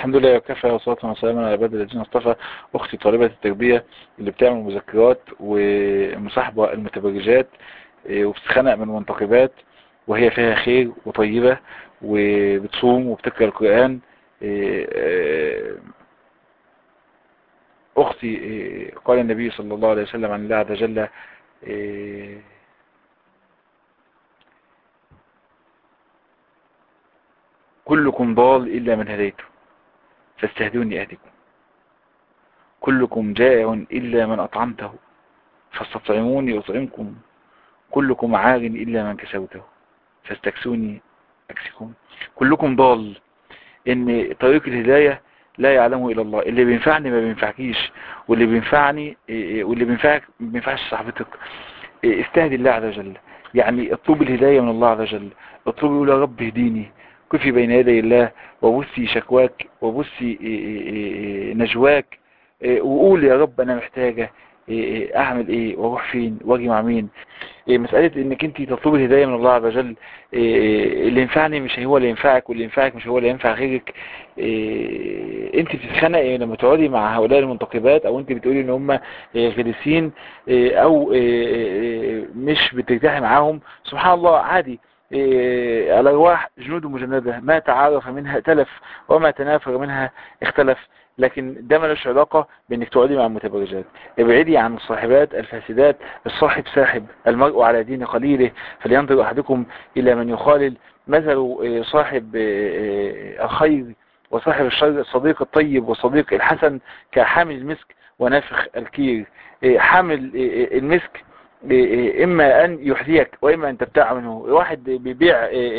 الحمد لله وكفى وصلاة وسلاما على عباد الذين اصطفى اختي طالبة التربية اللي بتعمل مذكرات ومصاحبة المتبرجات إيه، وبتتخنق من المنتقبات وهي فيها خير وطيبة وبتصوم وبتقرأ القرآن إيه، إيه، اختي قال النبي صلى الله عليه وسلم عن الله عز وجل كلكم ضال إلا من هديته فاستهدوني أهدكم كلكم جائع إلا من أطعمته فاستطعموني أطعمكم كلكم عار إلا من كسوته فاستكسوني أكسكم كلكم ضال إن طريق الهداية لا يعلمه إلا الله اللي بينفعني ما بينفعكيش واللي بينفعني واللي بينفعك ما بينفعش صاحبتك استهدي الله عز وجل يعني اطلب الهداية من الله عز وجل اطلب يا رب اهديني كفي بين يدي الله وبثي شكواك وبثي نجواك وقول يا رب انا محتاجة اعمل ايه واروح فين واجي مع مين مسألة انك انت تطلب الهداية من الله عز وجل اللي ينفعني مش هو اللي ينفعك واللي ينفعك مش هو اللي ينفع غيرك انت بتتخنقي لما تقعدي مع هؤلاء المنتقبات او انت بتقولي ان هم غلسين او مش بترتاحي معاهم سبحان الله عادي الأرواح جنود مجندة ما تعارف منها ائتلف وما تنافر منها اختلف لكن ده ملوش علاقة بانك تقعدي مع المتبرجات ابعدي عن الصاحبات الفاسدات الصاحب ساحب المرء على دين قليله فلينظر احدكم الى من يخالل مثل صاحب الخير وصاحب الشر الصديق الطيب والصديق الحسن كحامل المسك ونافخ الكير حامل المسك اما ان يحذيك واما ان تبتاع منه واحد بيبيع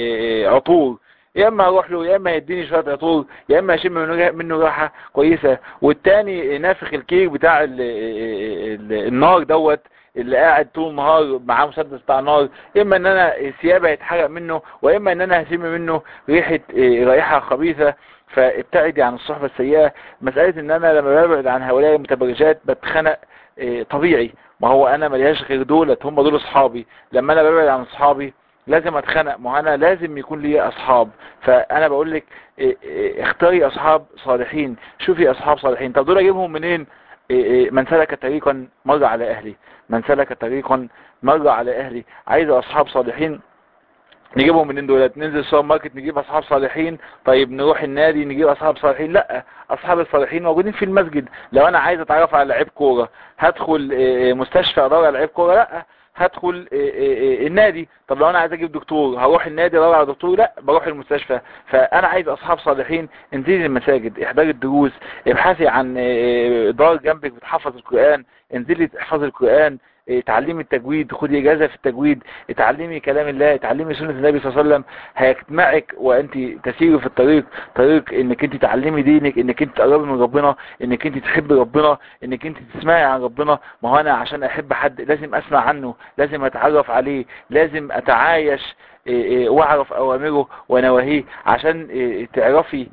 عطور يا اما اروح له يا اما يديني شويه عطور يا اما اشم منه منه راحه كويسه والتاني نافخ الكيك بتاع ال ال النار دوت اللي قاعد طول النهار معاه مسدس بتاع نار اما ان انا ثيابي هيتحرق منه واما ان انا هشم منه ريحه رائحه خبيثه فابتعدي عن الصحبه السيئه مساله ان انا لما ببعد عن هؤلاء المتبرجات بتخنق طبيعي ما هو انا ملياش غير دولت هم دول اصحابي لما انا ببعد عن اصحابي لازم اتخنق ما انا لازم يكون لي اصحاب فانا بقول لك اختاري اصحاب صالحين شوفي اصحاب صالحين طب دول اجيبهم منين من سلك طريقا مر على اهلي من سلك طريقا مر على اهلي عايز اصحاب صالحين نجيبهم منين دولت ننزل السوبر ماركت نجيب اصحاب صالحين طيب نروح النادي نجيب اصحاب صالحين لا اصحاب الصالحين موجودين في المسجد لو انا عايز اتعرف على لعيب كوره هدخل مستشفى ادور على لعيب كوره لا هدخل النادي طب لو انا عايز اجيب دكتور هروح النادي ادور على دكتور لا بروح المستشفى فانا عايز اصحاب صالحين انزلي المساجد احضري الدروس ابحثي عن دار جنبك بتحفظ القران انزلي احفظي القران اتعلمي التجويد خدي اجازة في التجويد اتعلمي كلام الله اتعلمي سنة النبي صلى الله عليه وسلم هيجمعك وانت تسيري في الطريق طريق انك انت تعلمي دينك انك انت تقربي من ربنا انك انت تحبي ربنا انك انت تسمعي عن ربنا ما هو انا عشان احب حد لازم اسمع عنه لازم اتعرف عليه لازم اتعايش واعرف اوامره ونواهيه عشان تعرفي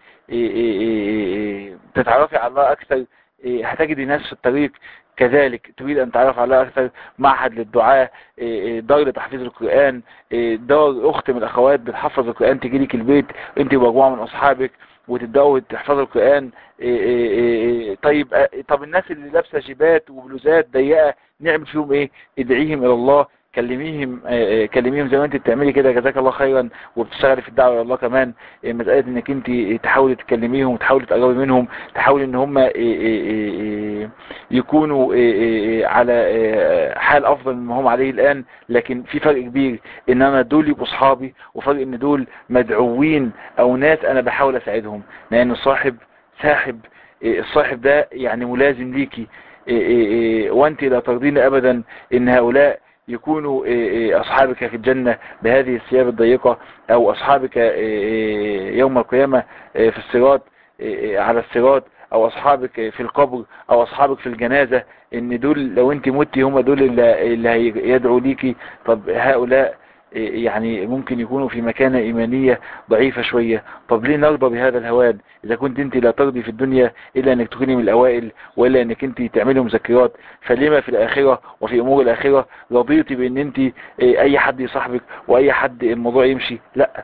تتعرفي على الله اكثر هتجدي ناس في الطريق كذلك تريد أن تعرف على أكثر معهد للدعاء دار لتحفيظ القرآن دار أخت من الأخوات بتحفظ القرآن تجي لك البيت أنت ومجموعة من أصحابك وتبدأوا تحفظوا القرآن طيب طب الناس اللي لابسة جيبات وبلوزات ضيقة نعمل فيهم ايه ادعيهم الى الله كلميهم كلميهم زي ما انت بتعملي كده جزاك الله خيرا وبتشتغلي في الدعوه الى الله كمان مساله انك انت تحاولي تكلميهم وتحاولي تقربي منهم تحاولي ان هم يكونوا على حال افضل مما هم عليه الان لكن في فرق كبير ان انا دول يبقوا اصحابي وفرق ان دول مدعوين او ناس انا بحاول اساعدهم لان الصاحب ساحب الصاحب ده يعني ملازم ليكي وانت لا ترضين ابدا ان هؤلاء يكونوا أصحابك في الجنة بهذه الثياب الضيقة أو أصحابك يوم القيامة في الصراط على الصراط أو أصحابك في القبر أو أصحابك في الجنازة إن دول لو أنت متي هم دول اللي يدعوا ليكي طب هؤلاء يعني ممكن يكونوا في مكانة إيمانية ضعيفة شوية طب ليه نرضى بهذا الهوان إذا كنت أنت لا ترضي في الدنيا إلا أنك تكوني من الأوائل وإلا أنك أنت تعملي مذكرات فلما في الآخرة وفي أمور الآخرة رضيتي بأن أنت أي حد يصاحبك وأي حد الموضوع يمشي لا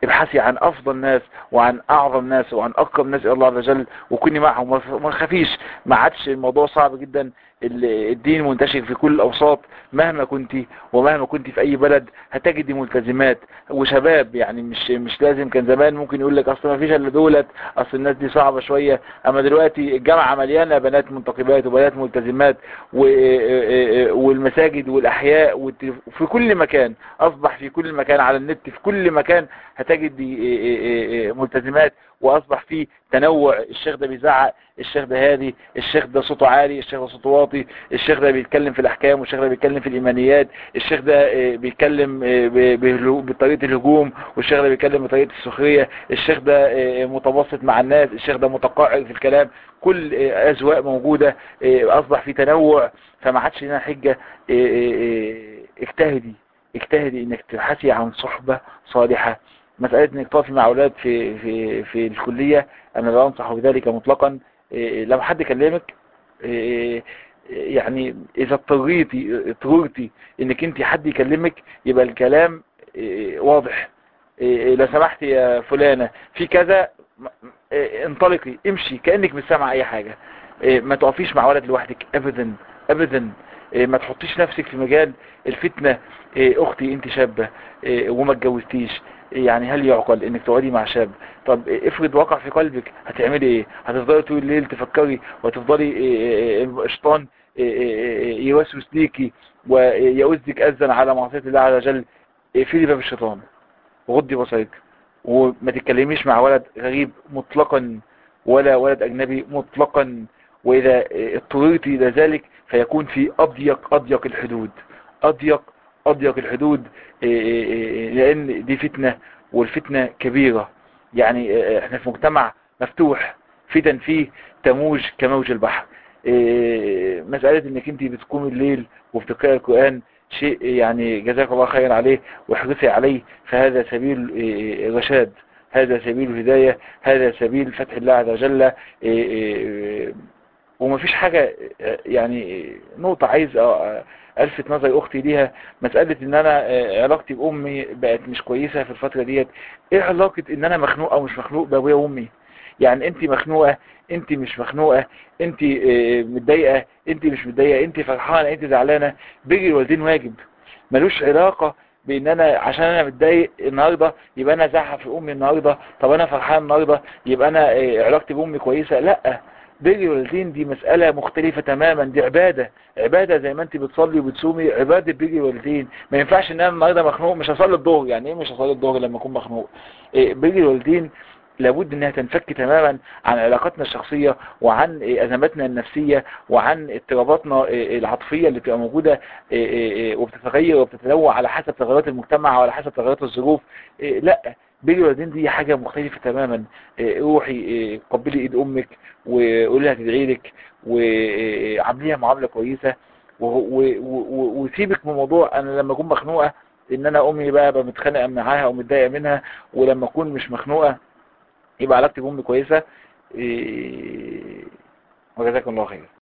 ابحثي عن افضل ناس وعن اعظم ناس وعن اقرب ناس الى الله عز وجل وكوني معهم وما تخافيش ما عادش الموضوع صعب جدا الدين منتشر في كل الاوساط مهما كنت ومهما كنت في اي بلد هتجدي ملتزمات وشباب يعني مش مش لازم كان زمان ممكن يقول لك اصل ما فيش الا دولت اصل الناس دي صعبه شويه اما دلوقتي الجامعه مليانه بنات منتقبات وبنات ملتزمات والمساجد والاحياء وفي كل مكان اصبح في كل مكان على النت في كل مكان هتجدي ملتزمات واصبح في تنوع الشيخ ده بيزعق الشيخ ده هادي الشيخ ده صوته عالي الشيخ ده صوته واطي الشيخ ده بيتكلم في الاحكام والشيخ ده بيتكلم في الايمانيات الشيخ ده بيتكلم بطريقه الهجوم والشيخ ده بيتكلم بطريقه السخريه الشيخ ده متوسط مع الناس الشيخ ده متقاعد في الكلام كل اذواق موجوده اصبح في تنوع فما عادش لنا حجه اجتهدي اجتهدي انك تبحثي عن صحبه صالحه مسألة انك تقفي مع اولاد في في في الكلية انا لا انصح بذلك مطلقا لما حد كلمك يعني اذا اضطريتي اضطريتي انك انت حد يكلمك يبقى الكلام واضح لو سمحت يا فلانة في كذا انطلقي امشي كأنك مش سامعه اي حاجة ما تقفيش مع ولد لوحدك ابدا ابدا ما تحطيش نفسك في مجال الفتنة اختي انت شابة وما اتجوزتيش يعني هل يعقل انك تقعدي مع شاب طب افرض وقع في قلبك هتعملي ايه هتفضلي طول الليل تفكري وتفضلي الشيطان يوسوس ليكي ويؤذك اذى على معصيه الله عز وجل اقفلي باب الشيطان وغضي بصرك وما تتكلميش مع ولد غريب مطلقا ولا ولد اجنبي مطلقا واذا اضطررتي الى ذلك فيكون في اضيق اضيق الحدود اضيق اضيق الحدود لان دي فتنة والفتنة كبيرة يعني احنا في مجتمع مفتوح فتن فيه تموج كموج البحر مسألة انك انت بتقوم الليل وبتقرأ القرآن شيء يعني جزاك الله خيرا عليه واحرصي عليه فهذا سبيل رشاد هذا سبيل الهداية هذا سبيل فتح الله عز وجل ومفيش حاجة يعني نقطة عايز الفت نظر اختي ليها مسألة ان انا علاقتي بامي بقت مش كويسة في الفترة ديت ايه علاقة ان انا مخنوق او مش مخنوق بابويا وامي يعني انت مخنوقة انت مش مخنوقة انت متضايقة انت مش متضايقة انت فرحانة انت زعلانة بيجي الوالدين واجب ملوش علاقة بان انا عشان انا متضايق النهاردة يبقى انا زعق في امي النهاردة طب انا فرحان النهاردة يبقى انا علاقتي بامي كويسة لا بر الوالدين دي مسألة مختلفة تماما دي عبادة عبادة زي ما انت بتصلي وبتصومي عبادة بر الوالدين ما ينفعش ان انا النهارده مخنوق مش هصلي الظهر يعني ايه مش هصلي الظهر لما اكون مخنوق إيه بر الوالدين لابد انها تنفك تماما عن علاقاتنا الشخصية وعن ازماتنا النفسية وعن اضطراباتنا العاطفية اللي بتبقى موجودة وبتتغير وبتتنوع على حسب تغيرات المجتمع وعلى حسب تغيرات الظروف لا بر الوالدين دي حاجة مختلفة تماما روحي قبلي ايد امك وقولي لها تدعي لك وعامليها معاملة كويسة وسيبك من موضوع انا لما اكون مخنوقة ان انا امي بقى بقى متخانقة معاها او متضايقة منها ولما اكون مش مخنوقة يبقى علاقتي بامي كويسة وجزاكم الله خير